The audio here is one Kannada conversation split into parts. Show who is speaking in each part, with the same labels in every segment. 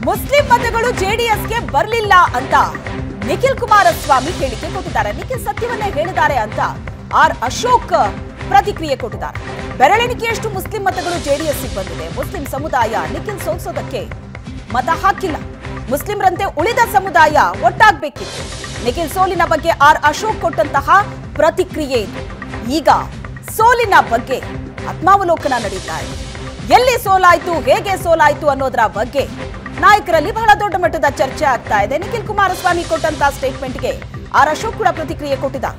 Speaker 1: ಮುಸ್ಲಿಂ ಮತಗಳು ಜೆಡಿಎಸ್ಗೆ ಬರಲಿಲ್ಲ ಅಂತ ನಿಖಿಲ್ ಕುಮಾರಸ್ವಾಮಿ ಹೇಳಿಕೆ ಕೊಟ್ಟಿದ್ದಾರೆ ನಿಖಿಲ್ ಸತ್ಯವನ್ನೇ ಹೇಳಿದ್ದಾರೆ ಅಂತ ಆರ್ ಅಶೋಕ್ ಪ್ರತಿಕ್ರಿಯೆ ಕೊಟ್ಟಿದ್ದಾರೆ ಬೆರಳೆಣಿಕೆಯಷ್ಟು ಮುಸ್ಲಿಂ ಮತಗಳು ಜೆಡಿಎಸ್ಗೆ ಬಂದಿದೆ ಮುಸ್ಲಿಂ ಸಮುದಾಯ ನಿಖಿಲ್ ಸೋಲ್ಸೋದಕ್ಕೆ ಮತ ಹಾಕಿಲ್ಲ ಮುಸ್ಲಿಮರಂತೆ ಉಳಿದ ಸಮುದಾಯ ಒಟ್ಟಾಗಬೇಕಿತ್ತು ನಿಖಿಲ್ ಸೋಲಿನ ಬಗ್ಗೆ ಆರ್ ಅಶೋಕ್ ಕೊಟ್ಟಂತಹ ಪ್ರತಿಕ್ರಿಯೆ ಇದು ಈಗ ಸೋಲಿನ ಬಗ್ಗೆ ಆತ್ಮಾವಲೋಕನ ನಡೀತಾ ಇದೆ ಎಲ್ಲಿ ಸೋಲಾಯ್ತು ಹೇಗೆ ಸೋಲಾಯ್ತು ಅನ್ನೋದರ ಬಗ್ಗೆ ನಾಯಕರಲ್ಲಿ ಬಹಳ ದೊಡ್ಡ ಮಟ್ಟದ ಚರ್ಚೆ ಆಗ್ತಾ ಇದೆ ನಿಖಿಲ್ ಕುಮಾರಸ್ವಾಮಿ ಕೊಟ್ಟಂತ ಸ್ಟೇಟ್ಮೆಂಟ್ಗೆ ಆರ್ ಅಶೋಕ್ ಕೂಡ ಪ್ರತಿಕ್ರಿಯೆ ಕೊಟ್ಟಿದ್ದಾರೆ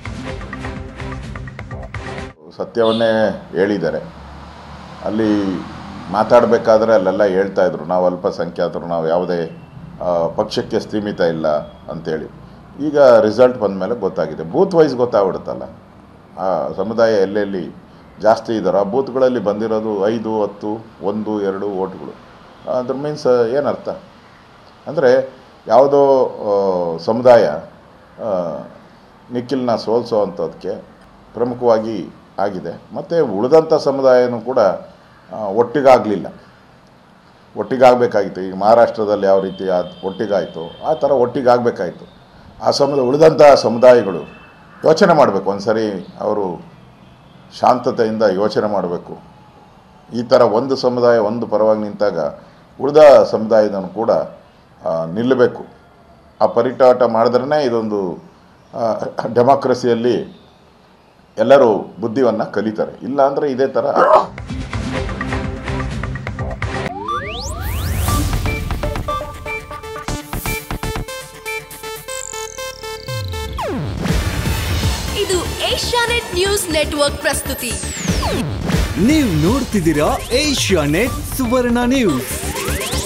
Speaker 2: ಸತ್ಯವನ್ನೇ ಹೇಳಿದ್ದಾರೆ ಅಲ್ಲಿ ಮಾತಾಡಬೇಕಾದ್ರೆ ಅಲ್ಲೆಲ್ಲ ಹೇಳ್ತಾ ಇದ್ರು ನಾವು ಅಲ್ಪಸಂಖ್ಯಾತರು ನಾವು ಯಾವುದೇ ಆ, ಪಕ್ಷಕ್ಕೆ ಸೀಮಿತ ಇಲ್ಲ ಅಂತೇಳಿ ಈಗ ರಿಸಲ್ಟ್ ಬಂದ ಮೇಲೆ ಗೊತ್ತಾಗಿದೆ ಬೂತ್ ವೈಸ್ ಗೊತ್ತಾಗ್ಬಿಡುತ್ತಲ್ಲ ಆ ಸಮುದಾಯ ಎಲ್ಲೆಲ್ಲಿ ಜಾಸ್ತಿ ಇದ್ದಾರೋ ಆ ಬೂತ್ಗಳಲ್ಲಿ ಬಂದಿರೋದು ಐದು ಹತ್ತು ಒಂದು ಎರಡು ಓಟ್ಗಳು ಅದ್ರ ಮೀನ್ಸ್ ಏನರ್ಥ ಅಂದರೆ ಯಾವುದೋ ಆ, ಸಮುದಾಯ ಆ, ನಿಖಿಲ್ನ ಸೋಲಿಸೋ ಅಂಥದ್ದಕ್ಕೆ ಪ್ರಮುಖವಾಗಿ ಆಗಿದೆ ಮತ್ತು ಉಳಿದಂಥ ಸಮುದಾಯನೂ ಕೂಡ ಆ, ಒಟ್ಟಿಗಾಗಲಿಲ್ಲ ಒಟ್ಟಿಗಾಗಬೇಕಾಗಿತ್ತು ಈಗ ಮಹಾರಾಷ್ಟ್ರದಲ್ಲಿ ಯಾವ ರೀತಿ ಆ ಒಟ್ಟಿಗಾಯಿತು ಆ ಥರ ಒಟ್ಟಿಗಾಗಬೇಕಾಯಿತು ಆ ಸಮುದಾಯ ಉಳಿದಂಥ ಸಮುದಾಯಗಳು ಯೋಚನೆ ಮಾಡಬೇಕು ಒಂದು ಸರಿ ಅವರು ಶಾಂತತೆಯಿಂದ ಯೋಚನೆ ಮಾಡಬೇಕು ಈ ಥರ ಒಂದು ಸಮುದಾಯ ಒಂದು ಪರವಾಗಿ ನಿಂತಾಗ ಉಳಿದ ಸಮುದಾಯದನ್ನು ಕೂಡ ಆ, ನಿಲ್ಲಬೇಕು ಆ ಪರಿಟಾಟ ಮಾಡಿದ್ರೇ ಇದೊಂದು ಡೆಮಾಕ್ರಸಿಯಲ್ಲಿ ಎಲ್ಲರೂ ಬುದ್ಧಿವನ್ನು ಕಲಿತಾರೆ ಇಲ್ಲ ಅಂದರೆ ಇದೇ ಥರ
Speaker 3: ಇದು ಏಷ್ಯಾನೆಟ್ ನ್ಯೂಸ್ ನೆಟ್ವರ್ಕ್ ಪ್ರಸ್ತುತಿ
Speaker 4: ನೀವು ನೋಡ್ತಿದ್ದೀರಾ ಏಷ್ಯಾ ನೆಟ್ ಸುವರ್ಣ ನ್ಯೂಸ್